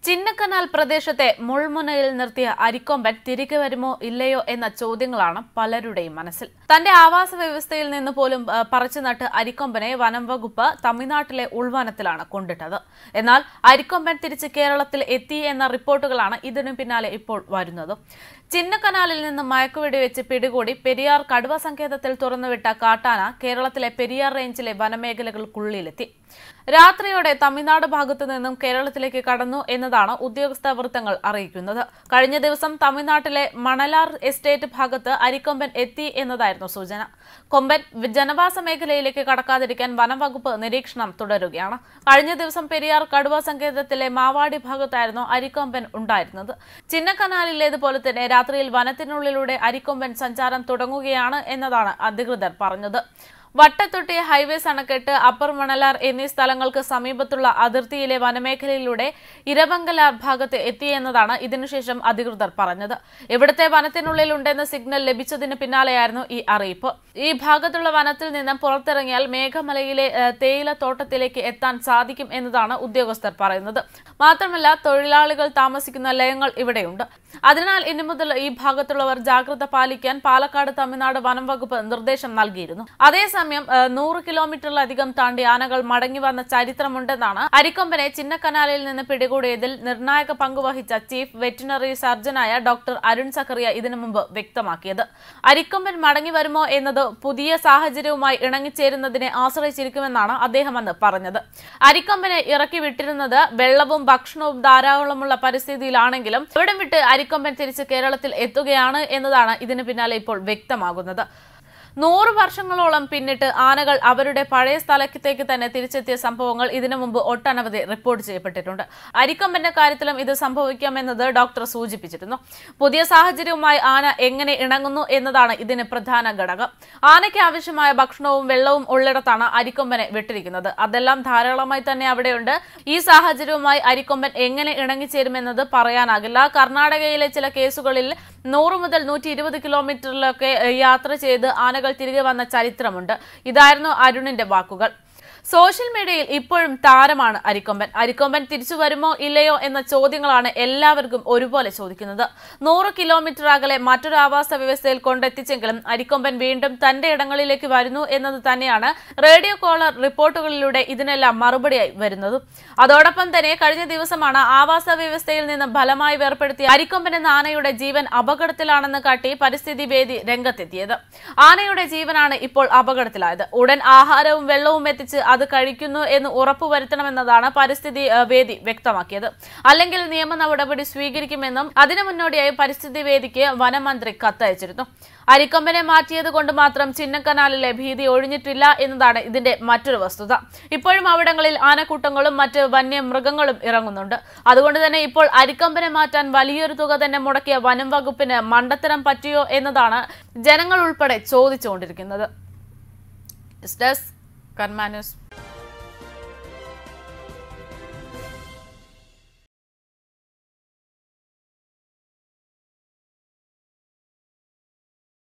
ചിന്നക്കനാൽ പ്രദേശത്തെ മുൾമുനയിൽ നിർത്തിയ അരിക്കൊമ്പൻ തിരികെ വരുമോ ഇല്ലയോ എന്ന ചോദ്യങ്ങളാണ് പലരുടെയും മനസ്സിൽ തന്റെ ആവാസ വ്യവസ്ഥയിൽ നിന്ന് പോലും ആ, പറിച്ചു നട്ട് അരിക്കൊമ്പനെ വനം വകുപ്പ് തമിഴ്നാട്ടിലെ ഉൾവനത്തിലാണ് കൊണ്ടിട്ടത് എന്നാൽ അരിക്കൊമ്പൻ തിരിച്ച് കേരളത്തിൽ എത്തി എന്ന റിപ്പോർട്ടുകളാണ് ഇതിനു പിന്നാലെ ഇപ്പോൾ വരുന്നത് ചിന്നക്കനാലിൽ നിന്ന് മയക്കുവെടി വെച്ച് പിടികൂടി പെരിയാർ കടുവ സങ്കേതത്തിൽ തുറന്നുവിട്ട കാട്ടാന കേരളത്തിലെ പെരിയാർ റേഞ്ചിലെ വനമേഖലകൾക്കുള്ളിലെത്തി രാത്രിയോടെ തമിഴ്നാട് ഭാഗത്തു നിന്നും കേരളത്തിലേക്ക് കടന്നു എന്നതാണ് ഉദ്യോഗസ്ഥ വൃത്തങ്ങൾ അറിയിക്കുന്നത് കഴിഞ്ഞ ദിവസം തമിഴ്നാട്ടിലെ മണലാർ എസ്റ്റേറ്റ് ഭാഗത്ത് അരിക്കൊമ്പൻ എത്തി എന്നതായിരുന്നു സൂചന കൊമ്പൻ ജനവാസ മേഖലയിലേക്ക് കടക്കാതിരിക്കാൻ വനംവകുപ്പ് നിരീക്ഷണം തുടരുകയാണ് കഴിഞ്ഞ ദിവസം പെരിയാർ കടുവ സങ്കേതത്തിലെ മാവാടി ഭാഗത്തായിരുന്നു അരിക്കൊമ്പൻ ഉണ്ടായിരുന്നത് ചിന്നക്കനാലിലേതുപോലെ തന്നെ രാത്രിയിൽ വനത്തിനുള്ളിലൂടെ അരിക്കൊമ്പൻ സഞ്ചാരം തുടങ്ങുകയാണ് എന്നതാണ് അധികൃതർ പറഞ്ഞത് വട്ടത്തൊട്ടി ഹൈവേസ് അണക്കെട്ട് അപ്പർ മണലാർ എന്നീ സ്ഥലങ്ങൾക്ക് സമീപത്തുള്ള അതിർത്തിയിലെ വനമേഖലയിലൂടെ ഇരവങ്കലാർ ഭാഗത്ത് എത്തിയെന്നതാണ് ഇതിനുശേഷം അധികൃതർ പറഞ്ഞത് ഇവിടുത്തെ വനത്തിനുള്ളിൽ ഉണ്ടെന്ന സിഗ്നൽ ലഭിച്ചതിന് പിന്നാലെയായിരുന്നു ഈ അറിയിപ്പ് ഈ ഭാഗത്തുള്ള വനത്തിൽ നിന്ന് പുറത്തിറങ്ങിയാൽ മേഘമലയിലെ ഏഹ്, തേയിലത്തോട്ടത്തിലേക്ക് എത്താൻ സാധിക്കും എന്നതാണ് ഉദ്യോഗസ്ഥർ പറയുന്നത് മാത്രമല്ല തൊഴിലാളികൾ താമസിക്കുന്ന ലയങ്ങൾ ഇവിടെയുണ്ട് അതിനാൽ ഇനി മുതൽ ഈ ഭാഗത്തുള്ളവർ ജാഗ്രത പാലിക്കാൻ പാലക്കാട് തമിഴ്നാട് വനം വകുപ്പ് നിർദ്ദേശം നൽകിയിരുന്നു അതേസമയം ഏഹ്, നൂറ് കിലോമീറ്ററിലധികം താണ്ടി ആനകൾ മടങ്ങി വന്ന ചരിത്രമുണ്ടെന്നാണ് അരിക്കൊമ്പനെ ചിന്നക്കനാലിൽ നിന്ന് പിടികൂടിയതിൽ നിർണായക പങ്കുവഹിച്ച ചീഫ് വെറ്റിനറി സർജനായ ഡോക്ടർ അരുൺ സക്കറിയ ഇതിനു മുമ്പ് വ്യക്തമാക്കിയത് അരിക്കൊമ്പൻ മടങ്ങി വരുമോ എന്നത് പുതിയ സാഹചര്യവുമായി ഇണങ്ങിച്ചേരുന്നതിനെ ആശ്രയിച്ചിരിക്കുമെന്നാണ് അദ്ദേഹം അന്ന് പറഞ്ഞത് അരിക്കൊമ്പനെ ഇറക്കി വിട്ടിരുന്നത് വെള്ളവും ഭക്ഷണവും ധാരാളമുള്ള പരിസ്ഥിതിയിലാണെങ്കിലും ഇവിടം വിട്ട് അരിക്കൊമ്പൻ തിരിച്ച് കേരളത്തിൽ എത്തുകയാണ് എന്നതാണ് ഇതിന് പിന്നാലെ ഇപ്പോൾ വ്യക്തമാകുന്നത് നൂറ് വർഷങ്ങളോളം പിന്നിട്ട് ആനകൾ അവരുടെ പഴയ സ്ഥലത്തേക്ക് തന്നെ തിരിച്ചെത്തിയ സംഭവങ്ങൾ ഇതിനു മുമ്പ് ഒട്ടനവധി റിപ്പോർട്ട് ചെയ്യപ്പെട്ടിട്ടുണ്ട് അരിക്കൊമ്പന്റെ കാര്യത്തിലും ഇത് സംഭവിക്കാമെന്നത് ഡോക്ടർ സൂചിപ്പിച്ചിരുന്നു പുതിയ സാഹചര്യവുമായി ആന എങ്ങനെ ഇണങ്ങുന്നു എന്നതാണ് ഇതിന് പ്രധാന ഘടകം ആനയ്ക്ക് ആവശ്യമായ ഭക്ഷണവും വെള്ളവും ഉള്ളിടത്താണ് അരിക്കൊമ്പനെ വിട്ടിരിക്കുന്നത് അതെല്ലാം ധാരാളമായി തന്നെ അവിടെയുണ്ട് ഈ സാഹചര്യവുമായി അരിക്കൊമ്പൻ എങ്ങനെ ഇണങ്ങിച്ചേരുമെന്നത് പറയാനാകില്ല കർണാടകയിലെ ചില കേസുകളിൽ നൂറ് മുതൽ നൂറ്റി ഇരുപത് കിലോമീറ്ററിലൊക്കെ ഏഹ്, യാത്ര ചെയ്ത് ആനകൾ തിരികെ വന്ന ചരിത്രമുണ്ട് ഇതായിരുന്നു അരുണിന്റെ വാക്കുകൾ സോഷ്യൽ മീഡിയയിൽ ഇപ്പോഴും താരമാണ് അരിക്കൊമ്പൻ അരിക്കൊമ്പൻ തിരിച്ചു വരുമോ ഇല്ലയോ എന്ന ചോദ്യങ്ങളാണ് എല്ലാവർക്കും ഒരുപോലെ ചോദിക്കുന്നത് നൂറ് കിലോമീറ്റർ അകലെ മറ്റൊരു ആവാസ വ്യവസ്ഥയിൽ കൊണ്ടെത്തിച്ചെങ്കിലും അരിക്കൊമ്പൻ വീണ്ടും തന്റെ ഇടങ്ങളിലേക്ക് വരുന്നു എന്നത് തന്നെയാണ് റേഡിയോ കോളർ റിപ്പോർട്ടുകളിലൂടെ ഇതിനെല്ലാം മറുപടിയായി വരുന്നത് അതോടൊപ്പം തന്നെ കഴിഞ്ഞ ദിവസമാണ് ആവാസ വ്യവസ്ഥയിൽ നിന്ന് ഫലമായി വേർപ്പെടുത്തിയ അരിക്കൊമ്പൻ എന്ന ആനയുടെ ജീവൻ അപകടത്തിലാണെന്ന് കാട്ടി പരിസ്ഥിതി വേദി രംഗത്തെത്തിയത് ആനയുടെ ജീവനാണ് ഇപ്പോൾ അപകടത്തിലായത് ഉടൻ ആഹാരവും വെള്ളവും എത്തിച്ച് അത് കഴിക്കുന്നു എന്ന് ഉറപ്പുവരുത്തണമെന്നതാണ് പരിസ്ഥിതി ഏഹ്, വേദി വ്യക്തമാക്കിയത് അല്ലെങ്കിൽ നിയമ നടപടി സ്വീകരിക്കുമെന്നും അതിനു മുന്നോടിയായി പരിസ്ഥിതി വേദിക്ക് വനമന്ത്രി കത്തയച്ചിരുന്നു അരിക്കൊമ്പനെ മാറ്റിയത് കൊണ്ട് മാത്രം ചിന്നക്കനാലിലെ ഭീതി ഒഴിഞ്ഞിട്ടില്ല എന്നതാണ് ഇതിന്റെ മറ്റൊരു വസ്തുത ഇപ്പോഴും അവിടങ്ങളിൽ ആനക്കൂട്ടങ്ങളും മറ്റ് വന്യമൃഗങ്ങളും ഇറങ്ങുന്നുണ്ട് അതുകൊണ്ട് തന്നെ ഇപ്പോൾ അരിക്കൊമ്പനെ മാറ്റാൻ വലിയൊരു തുക തന്നെ മുടക്കിയ വനം വകുപ്പിന് മണ്ടത്തരം പറ്റിയോ എന്നതാണ് ജനങ്ങൾ ഉൾപ്പെടെ ചോദിച്ചുകൊണ്ടിരിക്കുന്നത് ന്യൂസ് ഡെസ്ക് കർമാ ന്യൂസ്